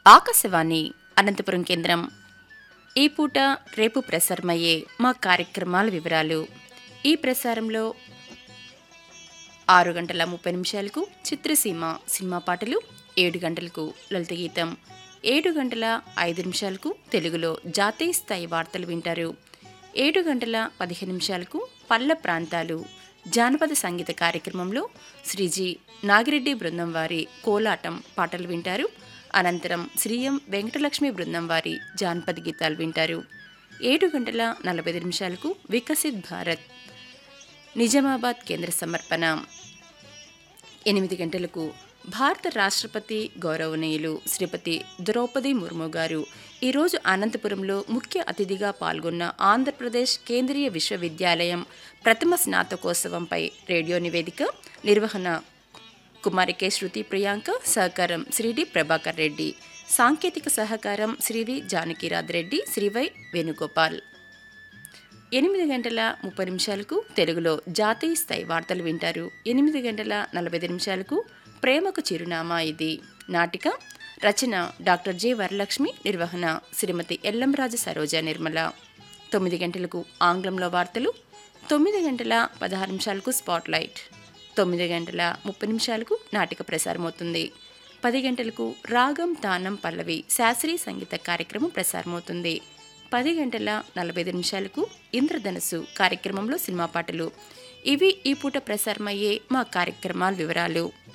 ఆకాశవాణి అనంతపురం కేంద్రం ఈ పూట రేపు ప్రసారమయ్యే మా కార్యక్రమాల వివరాలు ఈ ప్రసారంలో ఆరు గంటల ముప్పై నిమిషాలకు చిత్రసీమ సినిమా పాటలు ఏడు గంటలకు లలిత గీతం ఏడు గంటల ఐదు నిమిషాలకు తెలుగులో జాతీయ స్థాయి వార్తలు వింటారు ఏడు గంటల పదిహేను నిమిషాలకు పల్ల ప్రాంతాలు జానపద సంగీత కార్యక్రమంలో శ్రీజీ నాగిరెడ్డి బృందం వారి కోలాటం పాటలు వింటారు అనంతరం శ్రీయం వెంకటలక్ష్మి బృందం వారి జానపద గీతాలు వింటారు ఏడు గంటల నలభై ఐదు నిమిషాలకు వికసిత్ భారత్ నిజామాబాద్ కేంద్ర సమర్పణ ఎనిమిది గంటలకు భారత రాష్ట్రపతి గౌరవనీయులు శ్రీపతి ద్రౌపది ముర్ము గారు ఈరోజు అనంతపురంలో ముఖ్య అతిథిగా పాల్గొన్న ఆంధ్రప్రదేశ్ కేంద్రీయ విశ్వవిద్యాలయం ప్రథమ స్నాతకోత్సవంపై రేడియో నివేదిక నిర్వహణ కుమారి కె శృతి ప్రియాంక సహకారం శ్రీ డి ప్రభాకర్ రెడ్డి సాంకేతిక సహకారం శ్రీ వి జానకిరాద్ రెడ్డి శ్రీ వై వేణుగోపాల్ ఎనిమిది గంటల ముప్పై నిమిషాలకు తెలుగులో జాతీయ స్థాయి వార్తలు వింటారు ఎనిమిది గంటల నలభై ఐదు నిమిషాలకు ప్రేమకు చిరునామా ఇది నాటిక రచన డాక్టర్ జె వరలక్ష్మి నిర్వహణ శ్రీమతి ఎల్లంరాజు సరోజ నిర్మల తొమ్మిది గంటలకు ఆంగ్లంలో వార్తలు తొమ్మిది గంటల పదహారు నిమిషాలకు స్పాట్లైట్ తొమ్మిది గంటల ముప్పై నిమిషాలకు నాటిక ప్రసారమవుతుంది పది గంటలకు రాగం తానం పల్లవి శాస్త్రీయ సంగీత కార్యక్రమం ప్రసారమవుతుంది పది గంటల నలభై ఐదు నిమిషాలకు ఇంద్రధనస్సు కార్యక్రమంలో సినిమా పాటలు ఇవి ఈ పూట ప్రసారమయ్యే మా కార్యక్రమాల వివరాలు